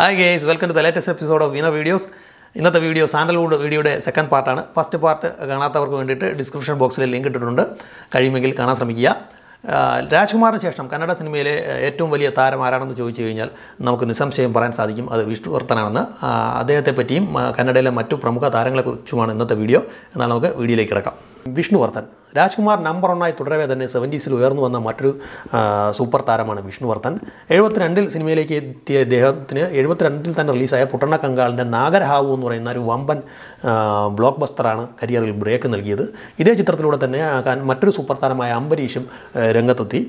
hi guys welcome to the latest episode of Veena videos ഇന്നത്തെ video sandalwood വീഡിയോയുടെ second പാർട്ടാണ് first part കാണാത്തവർക്ക് വേണ്ടിയിട്ട് ഡിസ്ക്രിപ്ഷൻ ബോക്സിൽ ലിങ്ക് ഇട്ടിട്ടുണ്ട് കഴിയുമെങ്കിൽ കാണാൻ ശ്രമിക്കുക ആ, രാജ്കുമാറിന് ശേഷം കന്നഡ സിനിമയിലെ ഏറ്റവും വലിയ താരം ആരാണെന്ന് ചോദിച്ചു കഴിഞ്ഞാൽ നമുക്ക് നിസ്സംശയം പറയാൻ സാധിക്കും അത് വിഷ്ണുവർത്തനാണെന്ന് ആ, അദ്ദേഹത്തെ പറ്റിയും ആ, കന്നഡയിലെ മറ്റു പ്രമുഖ താരങ്ങളെക്കുറിച്ചുമാണ് ഇന്നത്തെ വീഡിയോ എന്നാൽ നമുക്ക് വീഡിയോയിലേക്ക് കിടക്കാം വിഷ്ണുവർദ്ധൻ രാജ്കുമാർ നമ്പർ ഒന്നായി തുടരവേ തന്നെ സെവൻറ്റീസിൽ ഉയർന്നു വന്ന മറ്റൊരു ആ, സൂപ്പർ താരമാണ് വിഷ്ണുവർദ്ധൻ എഴുപത്തിരണ്ടിൽ സിനിമയിലേക്ക് എത്തിയ ഇദ്ദേഹത്തിന് എഴുപത്തിരണ്ടിൽ തന്നെ റിലീസായ പുട്ടണ്ണ കങ്കാളിൻ്റെ നാഗരഹാവു എന്ന് പറയുന്ന ഒരു വമ്പൻ ആ, ബ്ലോക്ക് ബസ്റ്ററാണ് കരിയറിൽ ബ്രേക്ക് നൽകിയത് ഇതേ ചിത്രത്തിലൂടെ തന്നെ ആ, ക- മറ്റൊരു സൂപ്പർ താരമായ അംബരീഷും ആ, രംഗത്തെത്തി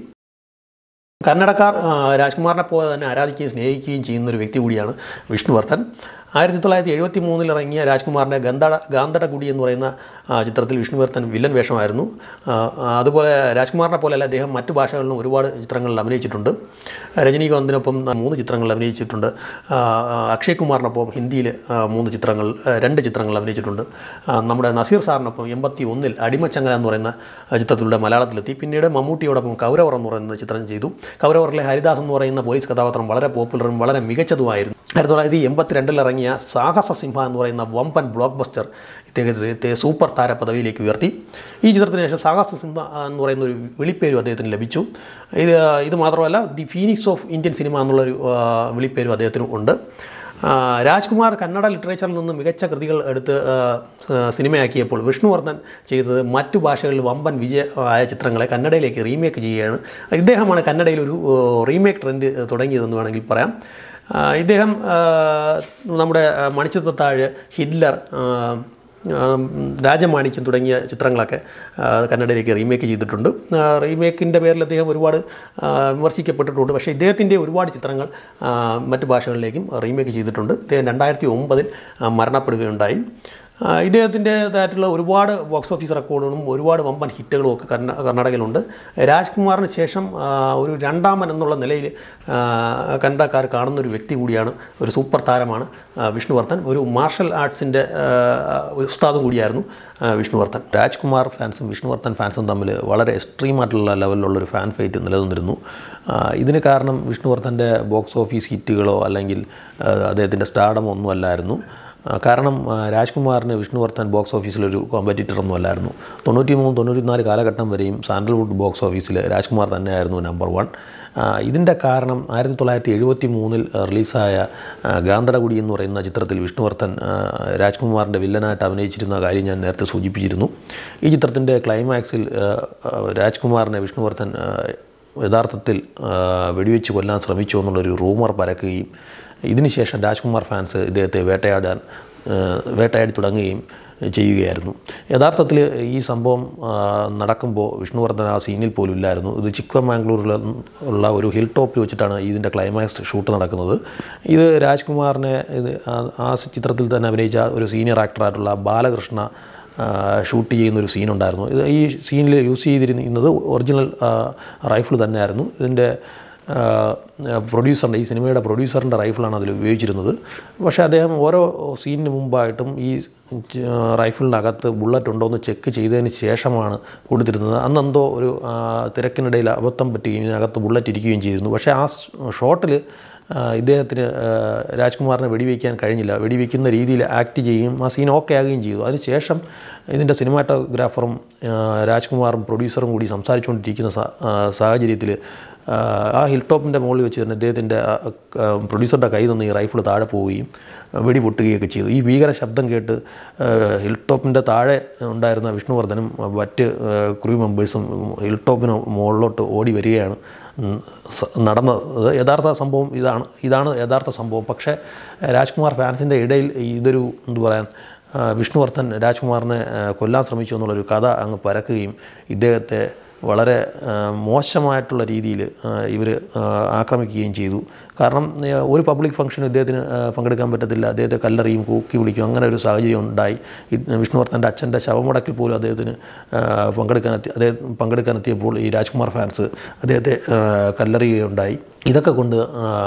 കന്നഡക്കാർ ആ, രാജ്കുമാറിനെ പോലെ തന്നെ ആരാധിക്കുകയും സ്നേഹിക്കുകയും ചെയ്യുന്ന ഒരു വ്യക്തി കൂടിയാണ് വിഷ്ണുവർദ്ധൻ ആയിരത്തി തൊള്ളായിരത്തി എഴുപത്തി മൂന്നിൽ ഇറങ്ങിയ രാജ്കുമാറിൻ്റെ ഗന്ധട ഗാന്ധടകുടി എന്ന് പറയുന്ന ആ, ചിത്രത്തിൽ വിഷ്ണുവർദ്ധൻ വില്ലൻ വേഷമായിരുന്നു ആ, ആ, അതുപോലെ രാജ്കുമാറിനെ പോലെയല്ല അദ്ദേഹം മറ്റു ഭാഷകളിലും ഒരുപാട് ചിത്രങ്ങളിൽ അഭിനയിച്ചിട്ടുണ്ട് രജനീകാന്തിനൊപ്പം മൂന്ന് ചിത്രങ്ങളിൽ അഭിനയിച്ചിട്ടുണ്ട് ആ, ആ, അക്ഷയ് കുമാറിനൊപ്പം ഹിന്ദിയിൽ ആ, മൂന്ന് ചിത്രങ്ങൾ ആ, രണ്ട് ചിത്രങ്ങളിൽ അഭിനയിച്ചിട്ടുണ്ട് ആ, നമ്മുടെ നസീർ സാറിനൊപ്പം എൺപത്തി ഒന്നിൽ അടിമച്ചങ്ങല എന്ന് പറയുന്ന ആ, ചിത്രത്തിലൂടെ മലയാളത്തിലെത്തി പിന്നീട് മമ്മൂട്ടിയോടൊപ്പം കൗരവർ എന്ന് പറയുന്ന ചിത്രം ചെയ്തു കൗരവറിലെ ഹരിദാസ് എന്ന് പറയുന്ന പോലീസ് കഥാപാത്രം വളരെ പോപ്പുലറും വളരെ മികച്ചതുമായിരുന്നു ആയിരത്തി തൊള്ളായിരത്തി എൺപത്തിരണ്ടിൽ ഇറങ്ങിയ സാഹസ സിംഹ എന്ന് പറയുന്ന വമ്പൻ ബ്ലോക്ക് ബസ്റ്റർ ഇദ്ദേഹത്തെ സൂപ്പർ താര പദവിയിലേക്ക് ഉയർത്തി ഈ ചിത്രത്തിന് ശേഷം സാഹസ സിംഹ എന്ന് പറയുന്ന ഒരു വിളിപ്പേരും അദ്ദേഹത്തിന് ലഭിച്ചു ഇത് ഇത് മാത്രമല്ല the phoenix of Indian cinema എന്നുള്ളൊരു ആ, വിളിപ്പേരും അദ്ദേഹത്തിന് ഉണ്ട് ആ, രാജ്കുമാർ കന്നഡ ലിറ്ററേച്ചറിൽ നിന്ന് മികച്ച കൃതികൾ എടുത്ത് ആ, ആ, സിനിമയാക്കിയപ്പോൾ വിഷ്ണുവർദ്ധൻ ചെയ്തത് മറ്റു ഭാഷകളിൽ വമ്പൻ വിജയ ആയ ചിത്രങ്ങളെ കന്നഡയിലേക്ക് റീമേക്ക് ചെയ്യുകയാണ് ഇദ്ദേഹമാണ് കന്നഡയിൽ ഒരു റീമേക്ക് ട്രെൻഡ് തുടങ്ങിയതെന്ന് വേണമെങ്കിൽ പറയാം ആ, ഇദ്ദേഹം ആ, നമ്മുടെ ആ, മണിച്ചിത്രത്താഴ് ഹിറ്റ്ലർ ആ, ആം, രാജമാണിക്യം തുടങ്ങിയ ചിത്രങ്ങളൊക്കെ ആ, കന്നഡയിലേക്ക് റീമേക്ക് ചെയ്തിട്ടുണ്ട് ആ, റീമേക്കിൻ്റെ പേരിൽ അദ്ദേഹം ഒരുപാട് ആ, വിമർശിക്കപ്പെട്ടിട്ടുണ്ട് പക്ഷേ ഇദ്ദേഹത്തിൻ്റെ ഒരുപാട് ചിത്രങ്ങൾ ആ, മറ്റ് ഭാഷകളിലേക്കും റീമേക്ക് ചെയ്തിട്ടുണ്ട് ഇദ്ദേഹം രണ്ടായിരത്തി ഒമ്പതിൽ മരണപ്പെടുകയുണ്ടായി ആ, ഇദ്ദേഹത്തിൻ്റേതായിട്ടുള്ള ഒരുപാട് ബോക്സ് ഓഫീസ് റെക്കോർഡുകളും ഒരുപാട് വമ്പൻ ഹിറ്റുകളും ഒക്കെ കർണ കർണാടകയിലുണ്ട് രാജ്കുമാറിന് ശേഷം ആ, ഒരു രണ്ടാമൻ എന്നുള്ള നിലയിൽ ആ, കന്നഡക്കാർ കാണുന്ന ഒരു വ്യക്തി കൂടിയാണ് ഒരു സൂപ്പർ താരമാണ് ആ, വിഷ്ണുവർദ്ധൻ ഒരു മാർഷൽ ആർട്സിൻ്റെ ഉസ്താദും കൂടിയായിരുന്നു ആ, വിഷ്ണുവർദ്ധൻ രാജ്കുമാർ ഫാൻസും വിഷ്ണുവർദ്ധൻ ഫാൻസും തമ്മിൽ വളരെ എക്സ്ട്രീമായിട്ടുള്ള ലെവലിലുള്ളൊരു ഫാൻ ഫൈറ്റ് നിലനിന്നിരുന്നു ആ, ഇതിന് കാരണം വിഷ്ണുവർദ്ധൻ്റെ ബോക്സ് ഓഫീസ് ഹിറ്റുകളോ അല്ലെങ്കിൽ ആ, അദ്ദേഹത്തിൻ്റെ സ്റ്റാർഡമോ ഒന്നും അല്ലായിരുന്നു ആ, കാരണം ആ, രാജ്കുമാറിന് വിഷ്ണുവർദ്ധൻ ബോക്സ് ഓഫീസിലൊരു കോമ്പറ്റീറ്റർ ഒന്നും അല്ലായിരുന്നു തൊണ്ണൂറ്റി മൂന്ന് തൊണ്ണൂറ്റിനാല് കാലഘട്ടം വരെയും സാൻഡൽവുഡ് ബോക്സ് ഓഫീസിൽ രാജ്കുമാർ തന്നെയായിരുന്നു നമ്പർ വൺ ഇതിൻ്റെ കാരണം ആയിരത്തി തൊള്ളായിരത്തി എഴുപത്തി മൂന്നിൽ റിലീസായ ആ, ഗാന്ധടകുടി എന്ന് പറയുന്ന ചിത്രത്തിൽ വിഷ്ണുവർദ്ധൻ ആ, രാജ്കുമാറിൻ്റെ വില്ലനായിട്ട് അഭിനയിച്ചിരുന്ന കാര്യം ഞാൻ നേരത്തെ സൂചിപ്പിച്ചിരുന്നു ഈ ചിത്രത്തിൻ്റെ ക്ലൈമാക്സിൽ ആ, ആ, രാജ്കുമാറിനെ വിഷ്ണുവർദ്ധൻ ആ, യഥാർത്ഥത്തിൽ ആ, വെടിവെച്ച് കൊല്ലാൻ ശ്രമിച്ചു എന്നുള്ളൊരു റൂമർ പരക്കുകയും ഇതിനുശേഷം രാജ്കുമാർ ഫാൻസ് ഇദ്ദേഹത്തെ വേട്ടയാടാൻ ആ, വേട്ടയാടി തുടങ്ങുകയും ചെയ്യുകയായിരുന്നു യഥാർത്ഥത്തിൽ ഈ സംഭവം ആ, നടക്കുമ്പോൾ വിഷ്ണുവർദ്ധൻ ആ സീനിൽ പോലും ഇല്ലായിരുന്നു ഇത് ചിക്വമാംഗ്ലൂരിൽ ഉള്ള ഒരു ഹിൽ ടോപ്പിൽ വെച്ചിട്ടാണ് ഇതിൻ്റെ ക്ലൈമാക്സ് ഷൂട്ട് നടക്കുന്നത് ഇത് രാജ്കുമാറിനെ ഇത് ആ- ആ ചിത്രത്തിൽ തന്നെ അഭിനയിച്ച ഒരു സീനിയർ ആക്ടറായിട്ടുള്ള ബാലകൃഷ്ണ ആ, ഷൂട്ട് ചെയ്യുന്ന ഒരു സീനുണ്ടായിരുന്നു ഇത് ഈ സീനിൽ യൂസ് ചെയ്തിരുന്നത് ഒറിജിനൽ റൈഫിൾ തന്നെയായിരുന്നു ഇതിൻ്റെ പ്രൊഡ്യൂസറിൻ്റെ ഈ സിനിമയുടെ പ്രൊഡ്യൂസറിൻ്റെ റൈഫിളാണ് അതിൽ ഉപയോഗിച്ചിരുന്നത് പക്ഷേ അദ്ദേഹം ഓരോ സീനിന് മുമ്പായിട്ടും ഈ റൈഫിളിനകത്ത് ബുള്ളറ്റ് ഉണ്ടോ എന്ന് ചെക്ക് ചെയ്തതിന് ശേഷമാണ് കൊടുത്തിരുന്നത് അന്നെന്തോ ഒരു ആ, തിരക്കിനിടയിൽ അബദ്ധം പറ്റുകയും ഇതിനകത്ത് ബുള്ളറ്റ് ഇരിക്കുകയും ചെയ്തിരുന്നു പക്ഷേ ആ ഷോട്ടിൽ ഇദ്ദേഹത്തിന് ആ, രാജ്കുമാറിനെ വെടിവെക്കാൻ കഴിഞ്ഞില്ല വെടിവെക്കുന്ന രീതിയിൽ ആക്ട് ചെയ്യുകയും ആ സീൻ ഓക്കെ ആകുകയും ചെയ്തു അതിനുശേഷം ഇതിൻ്റെ സിനിമാറ്റോഗ്രാഫറും ആ, രാജ്കുമാറും പ്രൊഡ്യൂസറും കൂടി സംസാരിച്ചുകൊണ്ടിരിക്കുന്ന സാഹചര്യത്തിൽ ആ ഹിൽ ടോപ്പിൻ്റെ മുകളിൽ വെച്ച് തന്നെ അദ്ദേഹത്തിൻ്റെ പ്രൊഡ്യൂസറുടെ കയ്യിൽ നിന്ന് ഈ റൈഫിൾ താഴെ പോവുകയും വെടി പൊട്ടുകയൊക്കെ ചെയ്തു ഈ ഭീകര ശബ്ദം കേട്ട് ആ, ഹിൽ ടോപ്പിൻ്റെ താഴെ ഉണ്ടായിരുന്ന വിഷ്ണുവർദ്ധനും മറ്റ് ക്രൂ മെമ്പേഴ്സും ഹിൽ ടോപ്പിന് മുകളിലോട്ട് ഓടി വരികയാണ് ഉം, സ- നടന്നത് യഥാർത്ഥ സംഭവം ഇതാണ് ഇതാണ് യഥാർത്ഥ സംഭവം പക്ഷേ രാജ്കുമാർ ഫാൻസിൻ്റെ ഇടയിൽ ഇതൊരു എന്തു പറയാൻ ആ, വിഷ്ണുവർദ്ധൻ രാജ്കുമാറിനെ ആ, കൊല്ലാൻ ശ്രമിച്ചു എന്നുള്ളൊരു കഥ അങ്ങ് പരക്കുകയും ഇദ്ദേഹത്തെ വളരെ ആ, മോശമായിട്ടുള്ള രീതിയിൽ ഇവർ ആക്രമിക്കുകയും ചെയ്തു കാരണം ആ, ഒരു പബ്ലിക് ഫംഗ്ഷനും ഇദ്ദേഹത്തിന് ആ, പങ്കെടുക്കാൻ പറ്റത്തില്ല അദ്ദേഹത്തെ കല്ലെറിയും കൂക്കി വിളിക്കും അങ്ങനെ ഒരു സാഹചര്യം ഉണ്ടായി ഇത് വിഷ്ണുവർദ്ധൻ്റെ അച്ഛൻ്റെ ശവമടക്കിൽ പോലും അദ്ദേഹത്തിന് ആ, പങ്കെടുക്കാനെത്തി അദ്ദേഹം പങ്കെടുക്കാനെത്തിയപ്പോൾ ഈ രാജ്കുമാർ ഫാൻസ് അദ്ദേഹത്തെ ആ, കല്ലെറിയുകയുണ്ടായി ഇതൊക്കെ കൊണ്ട് ആ,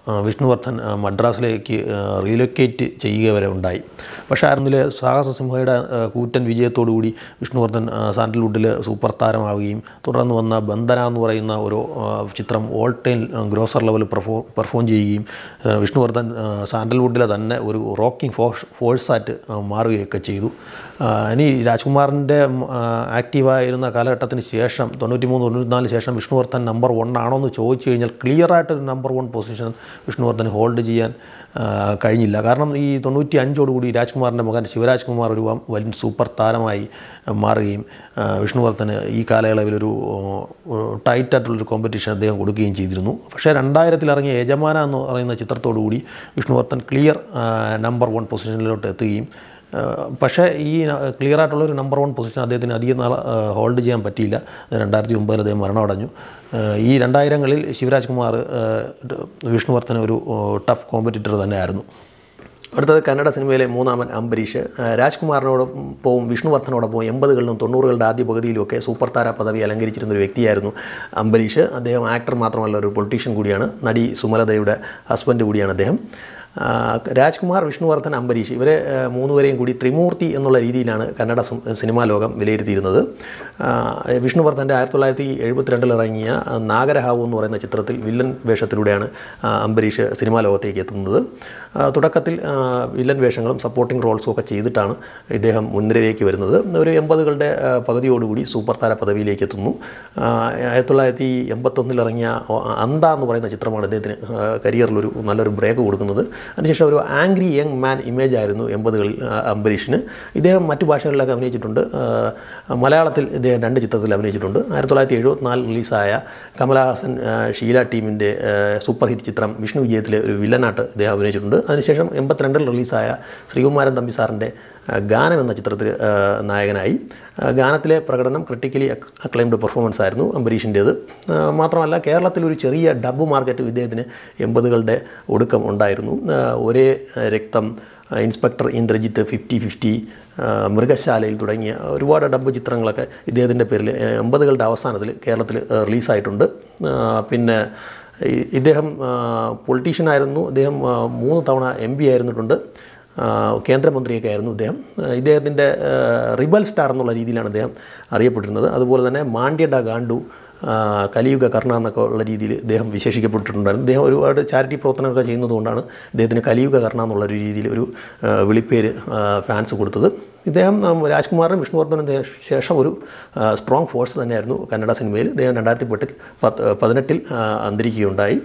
ആ, വിഷ്ണുവർദ്ധൻ ആ, മദ്രാസിലേക്ക് റീലൊക്കേറ്റ് ചെയ്യുക വരെ ഉണ്ടായി പക്ഷേ അതിലെ സാഹസ സിംഹയുടെ ആ, കൂറ്റൻ വിജയത്തോടുകൂടി വിഷ്ണുവർദ്ധൻ ആ, സാൻഡൽവുഡിൽ സൂപ്പർ താരമാവുകയും തുടർന്ന് വന്ന ബന്ധന എന്ന് പറയുന്ന ഒരു ആ, ചിത്രം ഓൾ ടൈം ഗ്രോസർ ലെവൽ പെർഫോ പെർഫോം ചെയ്യുകയും ആ, വിഷ്ണുവർദ്ധൻ ആ, സാൻഡൽവുഡിലെ തന്നെ ഒരു റോക്കിംഗ് ഫോഴ്സ് ഫോഴ്സായിട്ട് ആ, മാറുകയൊക്കെ ചെയ്തു ആ, ഇനി രാജ്കുമാറിൻ്റെ ആക്റ്റീവായിരുന്ന കാലഘട്ടത്തിന് ശേഷം തൊണ്ണൂറ്റി മൂന്ന് തൊണ്ണൂറ്റിനാലിന് ശേഷം വിഷ്ണുവർദ്ധൻ നമ്പർ വൺ ആണോ എന്ന് ചോദിച്ചു കഴിഞ്ഞാൽ ക്ലിയറായിട്ടൊരു നമ്പർ വൺ പൊസിഷൻ വിഷ്ണുവർദ്ധന് ഹോൾഡ് ചെയ്യാൻ ആ, കഴിഞ്ഞില്ല കാരണം ഈ തൊണ്ണൂറ്റി അഞ്ചോടുകൂടി രാജ്കുമാറിൻ്റെ മകൻ ശിവരാജ് കുമാർ ഒരു വം- വലിയ സൂപ്പർ താരമായി മാറുകയും ആ, വിഷ്ണുവർദ്ധന് ഈ കാലയളവിലൊരു ടൈറ്റായിട്ടുള്ളൊരു കോമ്പറ്റീഷൻ അദ്ദേഹം കൊടുക്കുകയും ചെയ്തിരുന്നു പക്ഷേ രണ്ടായിരത്തിൽ ഇറങ്ങിയ യജമാന എന്ന് പറയുന്ന ചിത്രത്തോടുകൂടി വിഷ്ണുവർദ്ധൻ ക്ലിയർ നമ്പർ വൺ പൊസിഷനിലോട്ട് എത്തുകയും ഏഹ് പക്ഷേ ഈ ക്ലിയർ ആയിട്ടുള്ള ഒരു നമ്പർ വൺ പൊസിഷൻ അദ്ദേഹത്തിന് അധികം നാൾ ഹോൾഡ് ചെയ്യാൻ പറ്റിയില്ല രണ്ടായിരത്തി ഒമ്പതിൽ അദ്ദേഹം മരണമടഞ്ഞു ഏഹ് ഈ രണ്ടായിരങ്ങളിൽ ശിവരാജ് കുമാർ ഏഹ് വിഷ്ണുവർദ്ധന ഒരു ടഫ് കോമ്പറ്റീറ്റർ തന്നെയായിരുന്നു അടുത്തത് കന്നഡ സിനിമയിലെ മൂന്നാമൻ അംബരീഷ് ആ, രാജ്കുമാറിനോടൊപ്പവും വിഷ്ണുവർദ്ധനോടൊപ്പം എൺപതുകളിലും തൊണ്ണൂറുകളുടെ ആദ്യ പകുതിയിലുമൊക്കെ സൂപ്പർ താര പദവി അലങ്കരിച്ചിരുന്ന ഒരു വ്യക്തിയായിരുന്നു അംബരീഷ് അദ്ദേഹം ആക്ടർ മാത്രമല്ല ഒരു പൊളിറ്റീഷ്യൻ കൂടിയാണ് നടി സുമലതയുടെ ഹസ്ബൻഡ് കൂടിയാണ് അദ്ദേഹം ആ, രാജ്കുമാർ വിഷ്ണുവർദ്ധൻ അംബരീഷ് ഇവരെ ആ, മൂന്നുപേരെയും കൂടി ത്രിമൂർത്തി എന്നുള്ള രീതിയിലാണ് കന്നഡ സം- സിനിമാ ലോകം വിലയിരുത്തിയിരുന്നത് ആ, വിഷ്ണുവർദ്ധൻ്റെ ആയിരത്തി തൊള്ളായിരത്തി എഴുപത്തിരണ്ടിൽ ഇറങ്ങിയ ആ, നാഗരഹാവു എന്ന് പറയുന്ന ചിത്രത്തിൽ വില്ലൻ വേഷത്തിലൂടെയാണ് ആ, അംബരീഷ് സിനിമാ ലോകത്തേക്ക് എത്തുന്നത് ആ, തുടക്കത്തിൽ ആ, വില്ലൻ വേഷങ്ങളും സപ്പോർട്ടിംഗ് റോൾസും ഒക്കെ ചെയ്തിട്ടാണ് ഇദ്ദേഹം മുൻനിരയിലേക്ക് വരുന്നത് ഒരു എൺപതുകളുടെ ആ, പകുതിയോടുകൂടി സൂപ്പർ താര പദവിയിലേക്ക് എത്തുന്നു ആ, ആയിരത്തി തൊള്ളായിരത്തി എൺപത്തൊന്നിൽ ഇറങ്ങിയ ഒ- അന്ത എന്ന് പറയുന്ന ചിത്രമാണ് അദ്ദേഹത്തിന് ആ, കരിയറിലൊരു നല്ലൊരു ബ്രേക്ക് കൊടുക്കുന്നത് അതിനുശേഷം ഒരു ആംഗ്രി യങ് മാൻ ഇമേജ് ആയിരുന്നു എൺപതുകളിൽ ആ, അംബരീഷിന് ഇദ്ദേഹം മറ്റു ഭാഷകളിലൊക്കെ അഭിനയിച്ചിട്ടുണ്ട് ആ, മലയാളത്തിൽ ഇദ്ദേഹം രണ്ട് ചിത്രത്തിൽ അഭിനയിച്ചിട്ടുണ്ട് ആയിരത്തി തൊള്ളായിരത്തി എഴുപത്തിനാലിൽ റിലീസായ കമലഹാസൻ ആ, ഷീല ടീമിൻ്റെ ആ, സൂപ്പർ ഹിറ്റ് ചിത്രം വിഷ്ണു വിജയത്തിലെ ഒരു വില്ലനായിട്ട് ഇദ്ദേഹം അഭിനയിച്ചിട്ടുണ്ട് അതിനുശേഷം എൺപത്തിരണ്ടിൽ റിലീസായ ശ്രീകുമാരൻ തമ്പി സാറിൻ്റെ ആ, ഗാനം എന്ന ചിത്രത്തിൽ ആ, നായകനായി ആ, ഗാനത്തിലെ പ്രകടനം ക്രിട്ടിക്കലി അക്ലൈംഡ് പെർഫോമൻസ് ആയിരുന്നു അംബരീഷിൻ്റേത് ആ, മാത്രമല്ല കേരളത്തിൽ ഒരു ചെറിയ ഡബ് മാർക്കറ്റ് ഇദ്ദേഹത്തിന് എൺപതുകളുടെ ഒടുക്കം ഉണ്ടായിരുന്നു ആ, ഒരേ ആ, രക്തം ആ, ഇൻസ്പെക്ടർ ഇന്ദ്രജിത്ത് ഫിഫ്റ്റി ഫിഫ്റ്റി മൃഗശാലയിൽ തുടങ്ങിയ ഒരുപാട് ഡബ്ബ് ചിത്രങ്ങളൊക്കെ ഇദ്ദേഹത്തിൻ്റെ പേരിൽ ആ, എൺപതുകളുടെ അവസാനത്തിൽ കേരളത്തിൽ ആ, റിലീസായിട്ടുണ്ട് ആ, പിന്നെ ഈ- ഇദ്ദേഹം പൊളിറ്റീഷ്യനായിരുന്നു അദ്ദേഹം ആ, മൂന്ന് തവണ എം പി ആയിരുന്നിട്ടുണ്ട് ആ, കേന്ദ്രമന്ത്രിയൊക്കെ ആയിരുന്നു ഇദ്ദേഹം ആ, ഇദ്ദേഹത്തിൻ്റെ ആ, റിബൽ സ്റ്റാർ എന്നുള്ള രീതിയിലാണ് അദ്ദേഹം അറിയപ്പെട്ടിരുന്നത് അതുപോലെ തന്നെ മാണ്ഡ്യഡ ഗാണ്ടു ആ, കലിയുഗ കർണ എന്നൊക്കെ ഉള്ള രീതിയിൽ ഇദ്ദേഹം വിശേഷിക്കപ്പെട്ടിട്ടുണ്ടായിരുന്നു ഇദ്ദേഹം ഒരുപാട് ചാരിറ്റി പ്രവർത്തനമൊക്കെ ചെയ്യുന്നതുകൊണ്ടാണ് ഇദ്ദേഹത്തിന് കലിയുഗ കർണ എന്നുള്ള ഒരു രീതിയിൽ ഒരു ആ, വിളിപ്പേര് ആ, ഫാൻസ് കൊടുത്തത് ഇദ്ദേഹം ആ, രാജ്കുമാറിനും വിഷ്ണുവർദ്ധനും ദേ- ശേഷം ഒരു സ്ട്രോങ് ഫോഴ്സ് തന്നെയായിരുന്നു കന്നഡ സിനിമയിൽ ഇദ്ദേഹം രണ്ടായിരത്തി പത്തിൽ പത്ത് പതിനെട്ടിൽ ആ, അന്തരിക്കുകയുണ്ടായി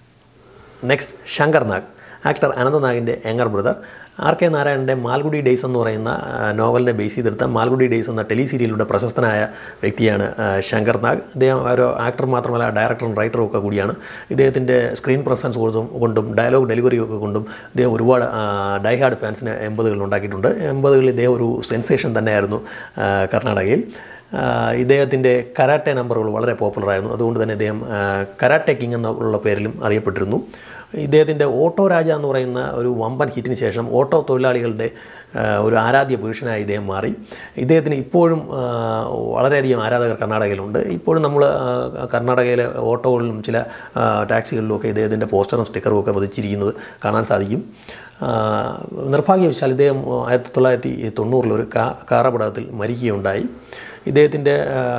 നെക്സ്റ്റ് ശങ്കർ നാഗ് ആക്ടർ അനന്തനാഗിൻ്റെ യങ്ങർ ബ്രദർ ആർ കെ നാരായണൻ്റെ മാൽഗുഡി ഡേയ്സ് എന്ന് പറയുന്ന ആ, നോവലിനെ ബേസ് ചെയ്തെടുത്ത മാൽഗുഡി ഡേയ്സ് എന്ന ടെലി സീരിയലിലൂടെ പ്രശസ്തനായ വ്യക്തിയാണ് ആ, ശങ്കർ നാഗ് ഇദ്ദേഹം ഒരു ആക്ടർ മാത്രമല്ല ഡയറക്ടറും റൈറ്ററും ഒക്കെ കൂടിയാണ് ഇദ്ദേഹത്തിൻ്റെ സ്ക്രീൻ പ്രസൻസ് കൊണ്ടും കൊണ്ടും ഡയലോഗ് ഡെലിവറിയും ഒക്കെ കൊണ്ടും ഇദ്ദേഹം ഒരുപാട് ഡൈഹാർഡ് ഫാൻസിനെ എൺപതുകളിൽ ഉണ്ടാക്കിയിട്ടുണ്ട് എൺപതുകളിൽ ഇദ്ദേഹം ഒരു സെൻസേഷൻ തന്നെയായിരുന്നു ആ, കർണാടകയിൽ ആ, ഇദ്ദേഹത്തിൻ്റെ കരാട്ടെ നമ്പറുകൾ വളരെ പോപ്പുലറായിരുന്നു അതുകൊണ്ട് തന്നെ ഇദ്ദേഹം ആ, കരാട്ടെ കിങ് എന്നുള്ള പേരിലും അറിയപ്പെട്ടിരുന്നു ഇദ്ദേഹത്തിൻ്റെ ഓട്ടോ രാജ എന്ന് പറയുന്ന ഒരു വമ്പൻ ഹിറ്റിന് ശേഷം ഓട്ടോ തൊഴിലാളികളുടെ ആ, ഒരു ആരാധ്യ പുരുഷനായി ഇദ്ദേഹം മാറി ഇദ്ദേഹത്തിന് ഇപ്പോഴും ആ, വളരെയധികം ആരാധകർ കർണാടകയിലുണ്ട് ഇപ്പോഴും നമ്മൾ ആ, കർണാടകയിലെ ഓട്ടോകളിലും ചില ആ, ടാക്സികളിലും ഒക്കെ ഇദ്ദേഹത്തിൻ്റെ പോസ്റ്ററും സ്റ്റിക്കറും ഒക്കെ പതിച്ചിരിക്കുന്നത് കാണാൻ സാധിക്കും ആ, നിർഭാഗ്യവശാൽ ഇദ്ദേഹം ആയിരത്തി തൊള്ളായിരത്തി തൊണ്ണൂറിൽ ഒരു കാ കാറപകടത്തിൽ മരിക്കുകയുണ്ടായി ഇദ്ദേഹത്തിൻ്റെ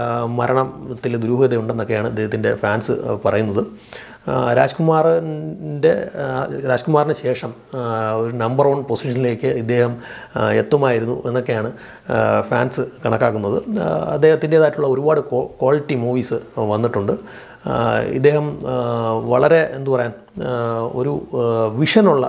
മരണത്തിൽ ദുരൂഹതയുണ്ടെന്നൊക്കെയാണ് ഇദ്ദേഹത്തിൻ്റെ ഫാൻസ് പറയുന്നത് ആ, രാജ്കുമാറിൻ്റെ ആ, രാജ്കുമാറിന് ശേഷം ആ, ഒരു നമ്പർ വൺ പൊസിഷനിലേക്ക് ഇദ്ദേഹം ആ, എത്തുമായിരുന്നു എന്നൊക്കെയാണ് ആ, ഫാൻസ് കണക്കാക്കുന്നത് ആ, അദ്ദേഹത്തിൻ്റേതായിട്ടുള്ള ഒരുപാട് ക്വാ- ക്വാളിറ്റി മൂവീസ് വന്നിട്ടുണ്ട് ആ, ഇദ്ദേഹം ആ, വളരെ എന്തു പറയാൻ ആ, ഒരു ആ, വിഷനുള്ള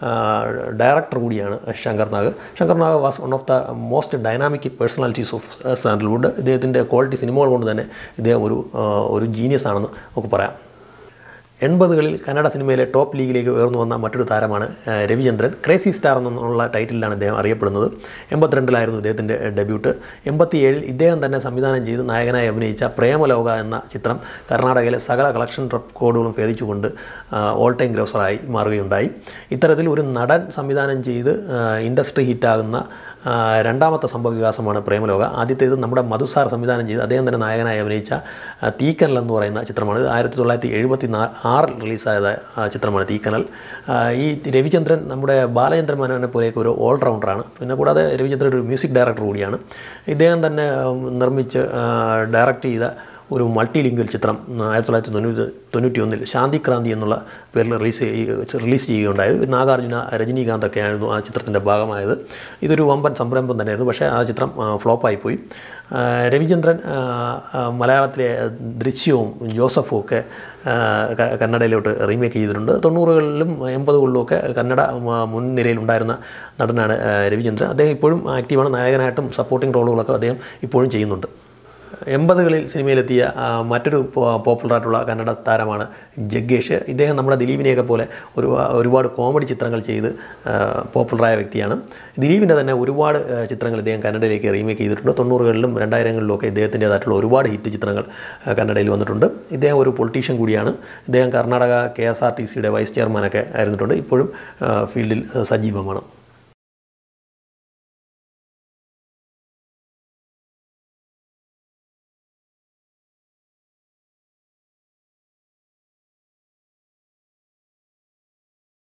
ഡയറക്ടർ കൂടിയാണ് Shankar Nag Shankar Nag was one of the most dynamic personalities of sandalwood ഇദ്ദേഹത്തിൻ്റെ ക്വാളിറ്റി സിനിമകൾ കൊണ്ട് തന്നെ ഇദ്ദേഹം ഒരു ആ, ഒരു ജീനിയസ് ആണെന്ന് നമുക്ക് പറയാം എൺപതുകളിൽ കന്നഡ സിനിമയിലെ ടോപ്പ് ലീഗിലേക്ക് ഉയർന്നു വന്ന മറ്റൊരു താരമാണ് ആ, രവിചന്ദ്രൻ ക്രേസി സ്റ്റാർ എന്നുള്ള ടൈറ്റിലാണ് ഇദ്ദേഹം അറിയപ്പെടുന്നത് എൺപത്തിരണ്ടിലായിരുന്നു ഇദ്ദേഹത്തിൻ്റെ ഡെബ്യൂട്ട് എൺപത്തിയേഴിൽ ഇദ്ദേഹം തന്നെ സംവിധാനം ചെയ്ത് നായകനായി അഭിനയിച്ച പ്രേമലോക എന്ന ചിത്രം കർണാടകയിലെ സകല കളക്ഷൻ റെക്കോർഡുകളും ഭേദിച്ചുകൊണ്ട് ഓൾ ടൈം ഗ്രോസറായി മാറുകയുണ്ടായി ഇത്തരത്തിൽ ഒരു നടൻ സംവിധാനം ചെയ്ത് ആ, ഇൻഡസ്ട്രി ഹിറ്റാകുന്ന ആ, രണ്ടാമത്തെ സംഭവ വികാസമാണ് പ്രേമലോക ആദ്യത്തേത് നമ്മുടെ മധുസാർ സംവിധാനം ചെയ്ത് അദ്ദേഹം തന്നെ നായകനായി അഭിനയിച്ച ആ, തീക്കനൽ എന്ന് പറയുന്ന ചിത്രമാണ് ഇത് ആയിരത്തി തൊള്ളായിരത്തി എഴുപത്തി നാ ആറിൽ റിലീസായ ആ, ചിത്രമാണ് തീക്കനൽ ആ, ഈ രവിചന്ദ്രൻ നമ്മുടെ ബാലചന്ദ്രൻ മേനോനെ പോലെയൊക്കെ ഒരു ഓൾറൗണ്ടറാണ് പിന്നെ കൂടാതെ രവിചന്ദ്രൻ ഒരു മ്യൂസിക് ഡയറക്ടർ കൂടിയാണ് ഇദ്ദേഹം തന്നെ ഉം, നിർമ്മിച്ച് ആ, ഡയറക്റ്റ് ചെയ്ത ഒരു മൾട്ടി ലിംഗ്വൽ ചിത്രം ഉം, ആയിരത്തി തൊള്ളായിരത്തി തൊണ്ണൂറ്റി തൊണ്ണൂറ്റി ഒന്നിൽ ശാന്തിക്രാന്തി എന്നുള്ള പേരിൽ റിലീസ് ചെയ്യ- റിലീസ് ചെയ്യുകയുണ്ടായത് ഒരു നാഗാർജുന രജനീകാന്ത് ഒക്കെയായിരുന്നു ആ ചിത്രത്തിൻ്റെ ഭാഗമായത് ഇതൊരു വമ്പൻ സംരംഭം തന്നെയായിരുന്നു പക്ഷേ ആ ചിത്രം ആ, ഫ്ലോപ്പായിപ്പോയി ആ, രവിചന്ദ്രൻ ആ, ആ, മലയാളത്തിലെ ദൃശ്യവും ജോസഫും ഒക്കെ ആ, ക- കന്നഡയിലോട്ട് റീമേക്ക് ചെയ്തിട്ടുണ്ട് തൊണ്ണൂറുകളിലും എൺപതുകളിലും ഒക്കെ കന്നഡ മ- മുൻനിരയിലുണ്ടായിരുന്ന നടനാണ് ആ, രവിചന്ദ്രൻ അദ്ദേഹം ഇപ്പോഴും ആക്റ്റീവാണ് നായകനായിട്ടും സപ്പോർട്ടിംഗ് റോളുകളൊക്കെ അദ്ദേഹം ഇപ്പോഴും ചെയ്യുന്നുണ്ട് എൺപതുകളിൽ സിനിമയിലെത്തിയ ആ, മറ്റൊരു പോ- പോപ്പുലറായിട്ടുള്ള കന്നഡ താരമാണ് ജഗ്ഗേഷ് ഇദ്ദേഹം നമ്മുടെ ദിലീപിനെയൊക്കെ പോലെ ഒരു ഒരുപാട് കോമഡി ചിത്രങ്ങൾ ചെയ്ത് ആ, പോപ്പുലറായ വ്യക്തിയാണ് ദിലീപിൻ്റെ തന്നെ ഒരുപാട് ആ, ചിത്രങ്ങൾ ഇദ്ദേഹം കന്നഡയിലേക്ക് റീമേക്ക് ചെയ്തിട്ടുണ്ട് തൊണ്ണൂറുകളിലും രണ്ടായിരങ്ങളിലും ഒക്കെ ഇദ്ദേഹത്തിൻ്റേതായിട്ടുള്ള ഒരുപാട് ഹിറ്റ് ചിത്രങ്ങൾ ആ, കന്നഡയിൽ വന്നിട്ടുണ്ട് ഇദ്ദേഹം ഒരു പൊളിറ്റീഷ്യൻ കൂടിയാണ് ഇദ്ദേഹം Karnataka K S R T സിയുടെ വൈസ് ചെയർമാനൊക്കെ ആയിരുന്നിട്ടുണ്ട് ഇപ്പോഴും ആ, ഫീൽഡിൽ ആ, സജീവമാണ്